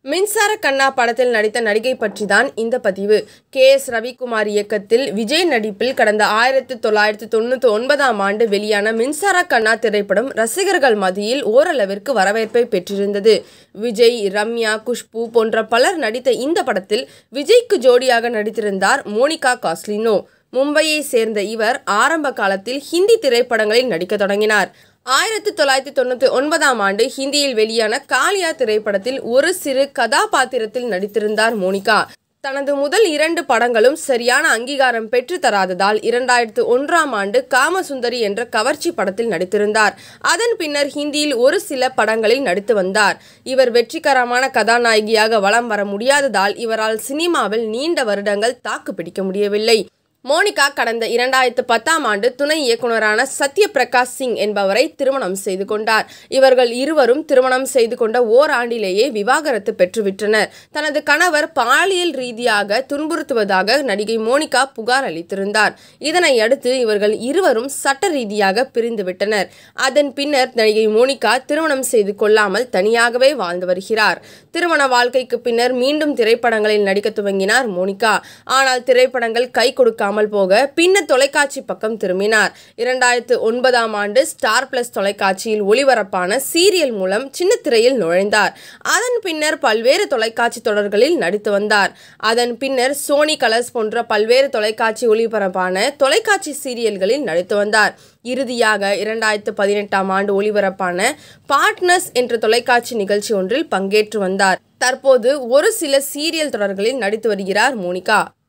மின்சார கண்ணா படத்தில் நடித்த நடிகை பற்றி தான் இந்த பதிவு கே எஸ் ரவிக்குமார் இயக்கத்தில் விஜய் நடிப்பில் கடந்த ஆயிரத்தி தொள்ளாயிரத்தி தொண்ணூற்றி ஒன்பதாம் ஆண்டு வெளியான மின்சார கண்ணா திரைப்படம் ரசிகர்கள் மத்தியில் ஓரளவிற்கு வரவேற்பை பெற்றிருந்தது விஜய் ரம்யா குஷ்பு போன்ற பலர் நடித்த இந்த படத்தில் விஜய்க்கு ஜோடியாக நடித்திருந்தார் மோனிகா காஸ்லினோ மும்பையை சேர்ந்த இவர் ஆரம்ப காலத்தில் ஹிந்தி திரைப்படங்களில் நடிக்க தொடங்கினார் ஆயிரத்தி தொள்ளாயிரத்தி தொண்ணூற்றி ஒன்பதாம் ஆண்டு ஹிந்தியில் வெளியான காளியா திரைப்படத்தில் ஒரு சிறு கதாபாத்திரத்தில் நடித்திருந்தார் மோனிகா தனது முதல் இரண்டு படங்களும் சரியான அங்கீகாரம் பெற்று தராததால் இரண்டாயிரத்து ஒன்றாம் ஆண்டு காமசுந்தரி என்ற கவர்ச்சி படத்தில் நடித்திருந்தார் அதன் பின்னர் ஹிந்தியில் ஒரு சில படங்களில் நடித்து வந்தார் இவர் வெற்றிகரமான கதாநாயகியாக வலம் வர முடியாததால் இவரால் சினிமாவில் நீண்ட வருடங்கள் தாக்கு பிடிக்க முடியவில்லை மோனிகா கடந்த இரண்டாயிரத்து பத்தாம் ஆண்டு துணை இயக்குனரான சத்ய பிரகாஷ் சிங் என்பவரை திருமணம் செய்து கொண்டார் இவர்கள் இருவரும் திருமணம் செய்து கொண்ட ஓராண்டிலேயே விவாகரத்து பெற்றுவிட்டனர் தனது கணவர் பாலியல் ரீதியாக துன்புறுத்துவதாக நடிகை மோனிகா புகார் அளித்திருந்தார் இதனை அடுத்து இவர்கள் இருவரும் சட்ட ரீதியாக பிரிந்துவிட்டனர் அதன் பின்னர் நடிகை மோனிகா திருமணம் செய்து கொள்ளாமல் தனியாகவே வாழ்ந்து வருகிறார் திருமண வாழ்க்கைக்கு பின்னர் மீண்டும் திரைப்படங்களில் நடிக்க துவங்கினார் மோனிகா ஆனால் திரைப்படங்கள் கை கொடுக்காமல் இல்லாமல் போக பின்னர் தொலைக்காட்சி பக்கம் திரும்பினார் இரண்டாயிரத்து ஒன்பதாம் ஆண்டு ஸ்டார் பிளஸ் தொலைக்காட்சியில் ஒளிபரப்பான சீரியல் மூலம் சின்ன திரையில் நுழைந்தார் அதன் பின்னர் பல்வேறு தொலைக்காட்சி தொடர்களில் நடித்து வந்தார் அதன் பின்னர் சோனி கலர்ஸ் போன்ற பல்வேறு தொலைக்காட்சி ஒளிபரப்பான தொலைக்காட்சி சீரியல்களில் நடித்து வந்தார் இறுதியாக இரண்டாயிரத்து பதினெட்டாம் ஆண்டு ஒளிபரப்பான பார்ட்னர்ஸ் என்ற தொலைக்காட்சி நிகழ்ச்சி ஒன்றில் பங்கேற்று வந்தார் தற்போது ஒரு சில சீரியல் தொடர்களில் நடித்து வருகிறார் மோனிகா